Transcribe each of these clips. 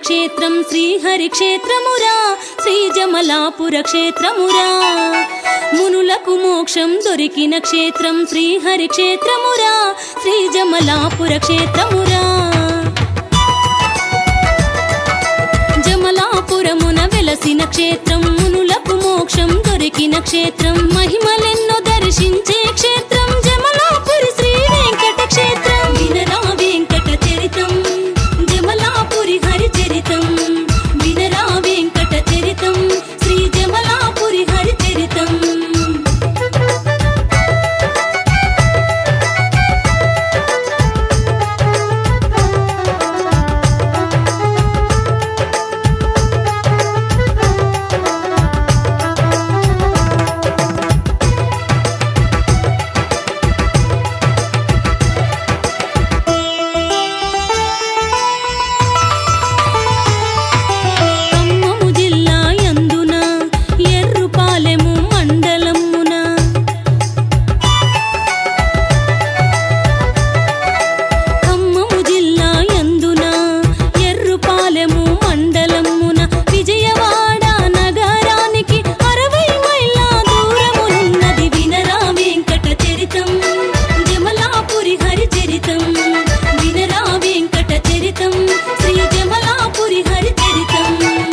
క్షేత్రం శ్రీహరి క్షేత్రమురా శ్రీజమలాపుర క్షేత్రమురా మునులకు మోక్షం దొరికిన క్షేత్రం శ్రీహరి క్షేత్రమురా శ్రీజమలాపుర క్షేత్రమురా జమలాపురమున వెలసిన క్షేత్రం మునులకు మోక్షం దొరికిన క్షేత్రం మహిమలెన్నో దర్శించే క్షేత్రం జమలాపురి శ్రీ వెంకట క్షేత్రం వినరా వెంకట చరితం జమలాపురి హరి చరితం వినరా వెంకట చరితం శ్రీ జమలాపురి హరి చరితం ఖమ్మము జిల్లా యందున ఎర్రుపాలెము మండలమున ఖమ్మము జిల్లా యందున ఎర్రుపాలెము మండలమున విజయవాడ నగరానికి అరవై మైళ్ళ దూరమున్నది వినరా వెంకట చరితం జమలాపురి హరి చరితం వినరా వెంకట చరితం శ్రీ జమలాపురి హరి చరితం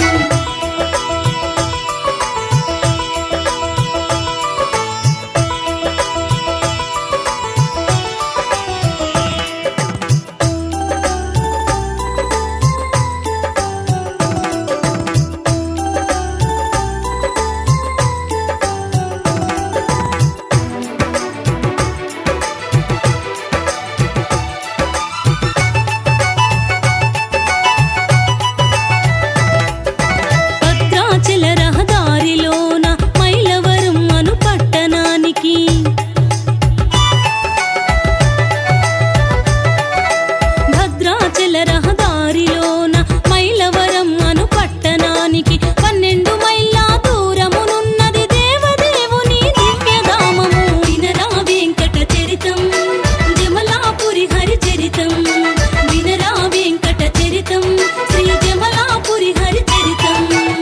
భద్రాచల రహదారిలోన మైలవరం అను పట్టణానికి భద్రాచల రహదారిలోన మైలవరం అను పట్టణానికి పన్నెండు మైళ్ళ దూరమునున్నది దేవదేవుని దివ్యధామము వినరా వెంకట చరితం జమలాపురి హరి చరితం వినరా వెంకట చరితం శ్రీ జమలాపురి హరి చరితం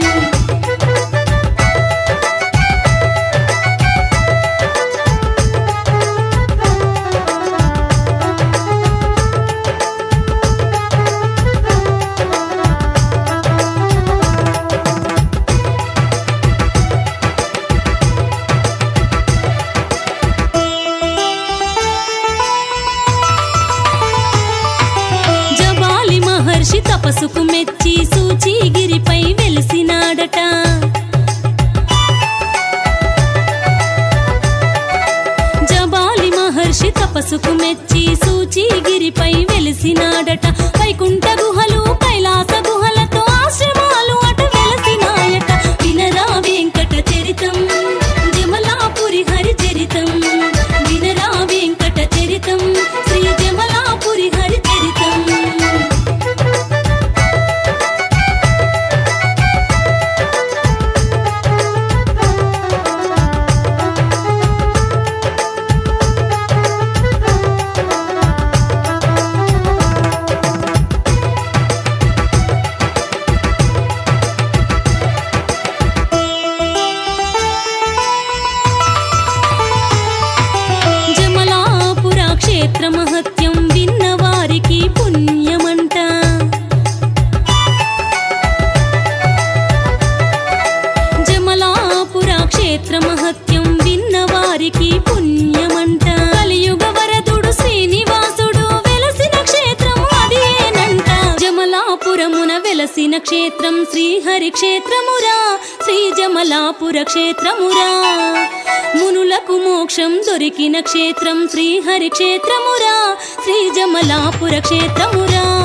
జబాలి మహర్షి తపసుకు మెచ్చి సూచిగిరిపై వెలిసినాడట జబాలి మహర్షి తపసుకు మెచ్చి సూచిగిరిపై వెలిసినాడట వైకుంఠ గుహలు కైలాస గుహలతో ఆశ్రమాలు అట వెలసినాయట వినరా వెంకట చరితం జమలాపురి హరి చరితం వినరా వెంకట చరితం శ్రీ జమలాపురి హరి చరితం జమలాపుర క్షేత్ర మహత్యం విన్న వారికి పుణ్యమంట జమలాపుర క్షేత్ర మహత్యం విన్న వారికి పుణ్యమంట కలియుగ వరదుడు శ్రీనివాసుడు వెలసిన క్షేత్రం అదేనంట జమలాపురమున వెలసిన క్షేత్రం శ్రీహరి క్షేత్రమురా శ్రీ జమలాపుర క్షేత్రమురా మునులకు మోక్షం దొరికిన క్షేత్రం శ్రీహరి క్షేత్రమురా శ్రీ జమలాపుర క్షేత్రమురా